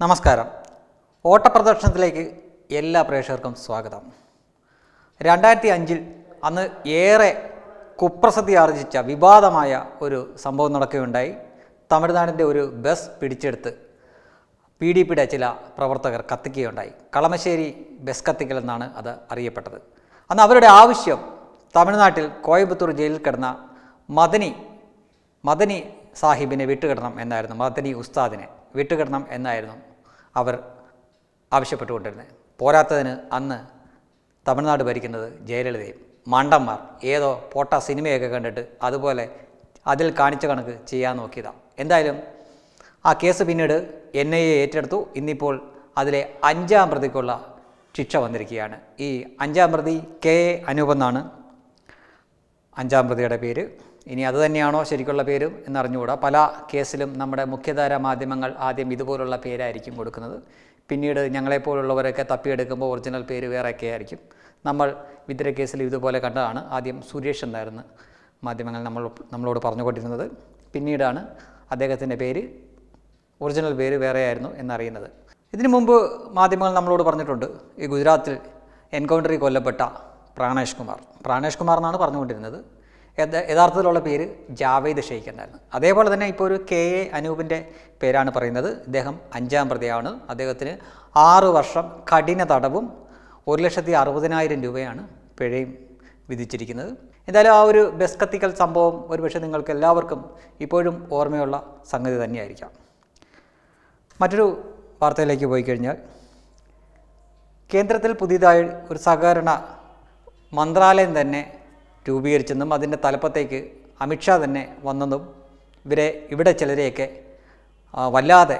നമസ്കാരം ഓട്ടപ്രദർശനത്തിലേക്ക് എല്ലാ പ്രേക്ഷകർക്കും സ്വാഗതം രണ്ടായിരത്തി അഞ്ചിൽ അന്ന് ഏറെ കുപ്രസിദ്ധി ആർജിച്ച വിവാദമായ ഒരു സംഭവം നടക്കുകയുണ്ടായി തമിഴ്നാടിൻ്റെ ഒരു ബസ് പിടിച്ചെടുത്ത് പി ഡി പിയുടെ ചില പ്രവർത്തകർ കത്തിക്കുകയുണ്ടായി കളമശ്ശേരി ബസ് കത്തിക്കൽ എന്നാണ് അത് അറിയപ്പെട്ടത് അന്ന് അവരുടെ ആവശ്യം തമിഴ്നാട്ടിൽ കോയമ്പത്തൂർ ജയിലിൽ കിടന്ന മദനി മദനി സാഹിബിനെ വിട്ടുകിടണം എന്നായിരുന്നു മദനി ഉസ്താദിനെ വിട്ടുകിടണം എന്നായിരുന്നു അവർ ആവശ്യപ്പെട്ടുകൊണ്ടിരുന്നത് പോരാത്തതിന് അന്ന് തമിഴ്നാട് ഭരിക്കുന്നത് ജയലളിതയും മണ്ടന്മാർ ഏതോ പോട്ട സിനിമയൊക്കെ കണ്ടിട്ട് അതുപോലെ അതിൽ കാണിച്ച കണക്ക് ചെയ്യാൻ നോക്കിയതാണ് എന്തായാലും ആ കേസ് പിന്നീട് എൻ ഐ എ ഏറ്റെടുത്തു ഇന്നിപ്പോൾ അതിലെ അഞ്ചാം പ്രതിക്കുള്ള ശിക്ഷ വന്നിരിക്കുകയാണ് ഈ അഞ്ചാം പ്രതി കെ എ അനൂപ് എന്നാണ് അഞ്ചാം പ്രതിയുടെ പേര് ഇനി അത് തന്നെയാണോ ശരിക്കുള്ള പേരും എന്നറിഞ്ഞുകൂടാ പല കേസിലും നമ്മുടെ മുഖ്യധാര മാധ്യമങ്ങൾ ആദ്യം ഇതുപോലുള്ള പേരായിരിക്കും കൊടുക്കുന്നത് പിന്നീട് ഞങ്ങളെപ്പോലുള്ളവരൊക്കെ തപ്പിയെടുക്കുമ്പോൾ ഒറിജിനൽ പേര് വേറെയൊക്കെ ആയിരിക്കും നമ്മൾ വിദ്ര കേസിൽ ഇതുപോലെ കണ്ടതാണ് ആദ്യം സുരേഷ് എന്നായിരുന്നു മാധ്യമങ്ങൾ നമ്മൾ നമ്മളോട് പറഞ്ഞുകൊണ്ടിരുന്നത് പിന്നീടാണ് അദ്ദേഹത്തിൻ്റെ പേര് ഒറിജിനൽ പേര് വേറെയായിരുന്നു എന്നറിയുന്നത് ഇതിനു മുമ്പ് മാധ്യമങ്ങൾ നമ്മളോട് പറഞ്ഞിട്ടുണ്ട് ഈ ഗുജറാത്തിൽ എൻകൗണ്ടറിൽ കൊല്ലപ്പെട്ട പ്രാണേഷ് കുമാർ പ്രാണേഷ് കുമാർ എന്നാണ് പറഞ്ഞുകൊണ്ടിരുന്നത് യഥ- യഥാർത്ഥത്തിലുള്ള പേര് ജാവേദ് ഷെയ്ഖ് എന്നായിരുന്നു അതേപോലെ തന്നെ ഇപ്പോൾ ഒരു കെ എ അനൂപിൻ്റെ പേരാണ് പറയുന്നത് ഇദ്ദേഹം അഞ്ചാം പ്രതിയാണ് അദ്ദേഹത്തിന് ആറ് വർഷം കഠിന തടവും ഒരു ലക്ഷത്തി അറുപതിനായിരം രൂപയാണ് പിഴയും വിധിച്ചിരിക്കുന്നത് എന്തായാലും ആ ഒരു ബസ് കത്തിക്കൽ സംഭവം ഒരുപക്ഷെ നിങ്ങൾക്ക് എല്ലാവർക്കും ഇപ്പോഴും ഓർമ്മയുള്ള സംഗതി തന്നെയായിരിക്കാം മറ്റൊരു വാർത്തയിലേക്ക് പോയി കഴിഞ്ഞാൽ കേന്ദ്രത്തിൽ പുതിയതായി ഒരു സഹകരണ മന്ത്രാലയം തന്നെ രൂപീകരിച്ചെന്നും അതിൻ്റെ തലപ്പത്തേക്ക് അമിത്ഷാ തന്നെ വന്നെന്നും ഇവരെ ഇവിടെ ചിലരെയൊക്കെ ആ, വല്ലാതെ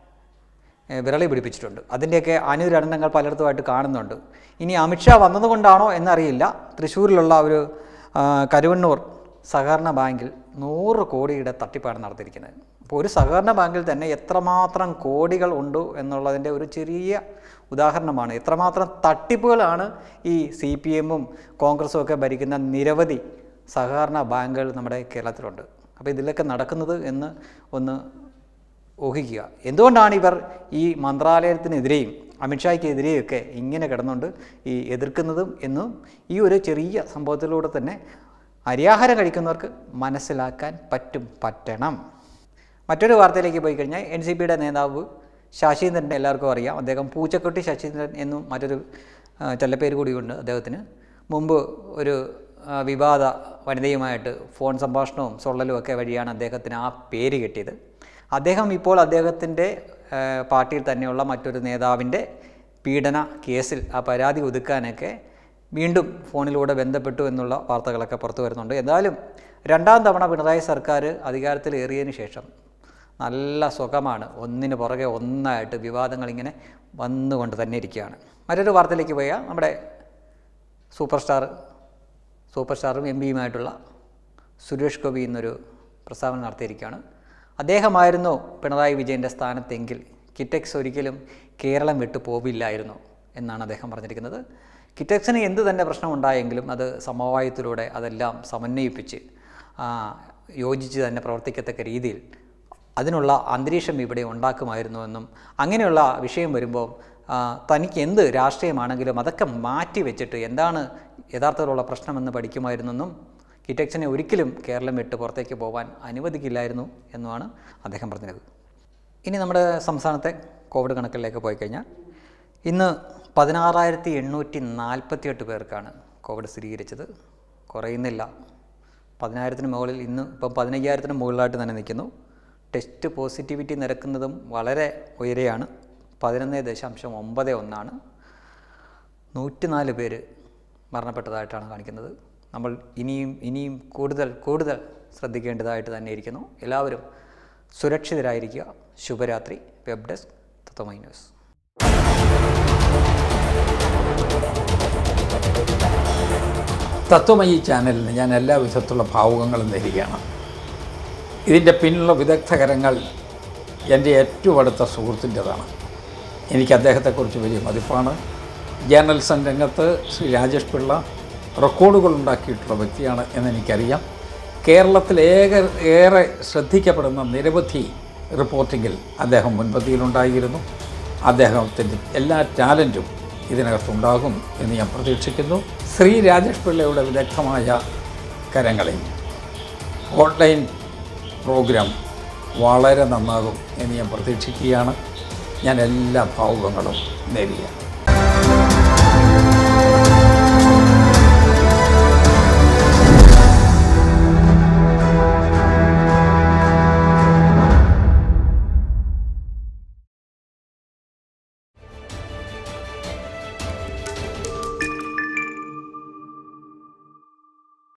ഏ, വിരളി പിടിപ്പിച്ചിട്ടുണ്ട് അതിൻ്റെയൊക്കെ അനുരണങ്ങൾ പലയിടത്തുമായിട്ട് കാണുന്നുണ്ട് ഇനി അമിത്ഷാ വന്നതുകൊണ്ടാണോ എന്നറിയില്ല തൃശ്ശൂരിലുള്ള ഒരു ആ, കരുവണ്ണൂർ സഹകരണ ബാങ്കിൽ നൂറ് കോടിയുടെ തട്ടിപ്പാണ് നടത്തിയിരിക്കുന്നത് അപ്പോൾ ഒരു സഹകരണ ബാങ്കിൽ തന്നെ എത്രമാത്രം കോടികൾ ഉണ്ട് എന്നുള്ളതിൻ്റെ ഒരു ചെറിയ ഉദാഹരണമാണ് എത്രമാത്രം തട്ടിപ്പുകളാണ് ഈ സി പി എമ്മും കോൺഗ്രസും ഒക്കെ ഭരിക്കുന്ന നിരവധി സഹകരണ ബാങ്കുകൾ നമ്മുടെ കേരളത്തിലുണ്ട് അപ്പോൾ ഇതിലൊക്കെ നടക്കുന്നത് എന്ന് ഒന്ന് ഊഹിക്കുക എന്തുകൊണ്ടാണ് ഇവർ ഈ മന്ത്രാലയത്തിനെതിരെയും അമിത്ഷായ്ക്കെതിരെയും ഒക്കെ ഇങ്ങനെ കിടന്നുകൊണ്ട് ഈ എതിർക്കുന്നതും എന്നും ഈ ഒരു ചെറിയ സംഭവത്തിലൂടെ തന്നെ അരിയാഹാരം കഴിക്കുന്നവർക്ക് മനസ്സിലാക്കാൻ പറ്റും പറ്റണം മറ്റൊരു വാർത്തയിലേക്ക് പോയി കഴിഞ്ഞാൽ എൻ സി പിയുടെ നേതാവ് ശശീന്ദ്രൻ്റെ എല്ലാവർക്കും അറിയാം അദ്ദേഹം പൂച്ചക്കുട്ടി ശശീന്ദ്രൻ എന്നും മറ്റൊരു ആ, ചെല്ലപ്പേര് കൂടിയുണ്ട് അദ്ദേഹത്തിന് മുമ്പ് ഒരു ആ, വിവാദ വനിതയുമായിട്ട് ഫോൺ സംഭാഷണവും സൊള്ളലും ഒക്കെ വഴിയാണ് അദ്ദേഹത്തിന് ആ പേര് കിട്ടിയത് അദ്ദേഹം ഇപ്പോൾ അദ്ദേഹത്തിൻ്റെ ആ, പാർട്ടിയിൽ തന്നെയുള്ള മറ്റൊരു നേതാവിൻ്റെ പീഡന കേസിൽ ആ പരാതി ഒതുക്കാനൊക്കെ വീണ്ടും ഫോണിലൂടെ ബന്ധപ്പെട്ടു എന്നുള്ള വാർത്തകളൊക്കെ പുറത്തു വരുന്നുണ്ട് എന്തായാലും രണ്ടാം തവണ പിണറായി സർക്കാർ അധികാരത്തിൽ ഏറിയതിന് ശേഷം നല്ല സുഖമാണ് ഒന്നിന് പുറകെ ഒന്നായിട്ട് വിവാദങ്ങൾ ഇങ്ങനെ വന്നുകൊണ്ട് തന്നെ ഇരിക്കുകയാണ് മറ്റൊരു വാർത്തയിലേക്ക് പോയാൽ നമ്മുടെ സൂപ്പർ സ്റ്റാർ സൂപ്പർ സ്റ്റാറും എം പിയുമായിട്ടുള്ള സുരേഷ് ഗോപി എന്നൊരു പ്രസ്താവന നടത്തിയിരിക്കുകയാണ് അദ്ദേഹമായിരുന്നു പിണറായി വിജയൻ്റെ സ്ഥാനത്തെങ്കിൽ കിറ്റക്സ് ഒരിക്കലും കേരളം വിട്ടു പോവില്ലായിരുന്നു എന്നാണ് അദ്ദേഹം പറഞ്ഞിരിക്കുന്നത് കിറ്റക്സിന് എന്ത് തന്നെ പ്രശ്നമുണ്ടായെങ്കിലും അത് സമവായത്തിലൂടെ അതെല്ലാം സമന്വയിപ്പിച്ച് ആ, യോജിച്ച് തന്നെ പ്രവർത്തിക്കത്തക്ക രീതിയിൽ അതിനുള്ള അന്തരീക്ഷം ഇവിടെ ഉണ്ടാക്കുമായിരുന്നുവെന്നും അങ്ങനെയുള്ള വിഷയം വരുമ്പോൾ ആ, തനിക്ക് എന്ത് രാഷ്ട്രീയമാണെങ്കിലും അതൊക്കെ മാറ്റി വെച്ചിട്ട് എന്താണ് യഥാർത്ഥത്തിലുള്ള പ്രശ്നമെന്ന് പഠിക്കുമായിരുന്നെന്നും കിറ്റക്സിനെ ഒരിക്കലും കേരളം വിട്ട് പുറത്തേക്ക് പോകാൻ അനുവദിക്കില്ലായിരുന്നു എന്നുമാണ് അദ്ദേഹം പറഞ്ഞത് ഇനി നമ്മുടെ സംസ്ഥാനത്തെ കോവിഡ് കണക്കിലേക്ക് പോയി കഴിഞ്ഞാൽ ഇന്ന് പതിനാറായിരത്തി എണ്ണൂറ്റി നാൽപ്പത്തിയെട്ട് പേർക്കാണ് കോവിഡ് സ്ഥിരീകരിച്ചത് കുറയുന്നില്ല പതിനായിരത്തിന് മുകളിൽ ഇന്ന് ഇപ്പം പതിനയ്യായിരത്തിന് മുകളിലായിട്ട് തന്നെ നിൽക്കുന്നു ടെസ്റ്റ് പോസിറ്റിവിറ്റി നിരക്കുന്നതും വളരെ ഉയരെയാണ് പതിനൊന്ന് ദശാംശം ഒമ്പത് ഒന്നാണ് നൂറ്റിനാല് പേര് മരണപ്പെട്ടതായിട്ടാണ് കാണിക്കുന്നത് നമ്മൾ ഇനിയും ഇനിയും കൂടുതൽ കൂടുതൽ ശ്രദ്ധിക്കേണ്ടതായിട്ട് തന്നെ ഇരിക്കുന്നു എല്ലാവരും സുരക്ഷിതരായിരിക്കുക ശുഭരാത്രി web desk Tattvamayi news Tattvamayi ചാനലിന് ഞാൻ എല്ലാ വിധത്തിലുള്ള ഭാവുകങ്ങളും നേരുകയാണ് ഇതിൻ്റെ പിന്നിലുള്ള വിദഗ്ധകരങ്ങൾ എൻ്റെ ഏറ്റവും അടുത്ത സുഹൃത്തിൻ്റെതാണ് എനിക്ക് അദ്ദേഹത്തെക്കുറിച്ച് വലിയ മതിപ്പാണ് ജേർണലിസം രംഗത്ത് ശ്രീ രാജേഷ് പിള്ള റെക്കോർഡുകൾ ഉണ്ടാക്കിയിട്ടുള്ള വ്യക്തിയാണ് എന്നെനിക്കറിയാം കേരളത്തിൽ ഏക ഏറെ ശ്രദ്ധിക്കപ്പെടുന്ന നിരവധി റിപ്പോർട്ടിങ്ങിൽ അദ്ദേഹം മുൻപന്തിയിലുണ്ടായിരുന്നു അദ്ദേഹത്തിൻ്റെ എല്ലാ ടാലൻറ്റും ഇതിനകത്തുണ്ടാകും എന്ന് ഞാൻ പ്രതീക്ഷിക്കുന്നു ശ്രീ രാജേഷ് പിള്ളയുടെ വിദഗ്ധമായ കരങ്ങളിൽ ഹോട്ട്ലൈൻ പ്രോഗ്രാം വളരെ നന്നാകും എന്ന് ഞാൻ പ്രതീക്ഷിക്കുകയാണ് ഞാൻ എല്ലാ ഭാവുകങ്ങളും നേരുകയാണ്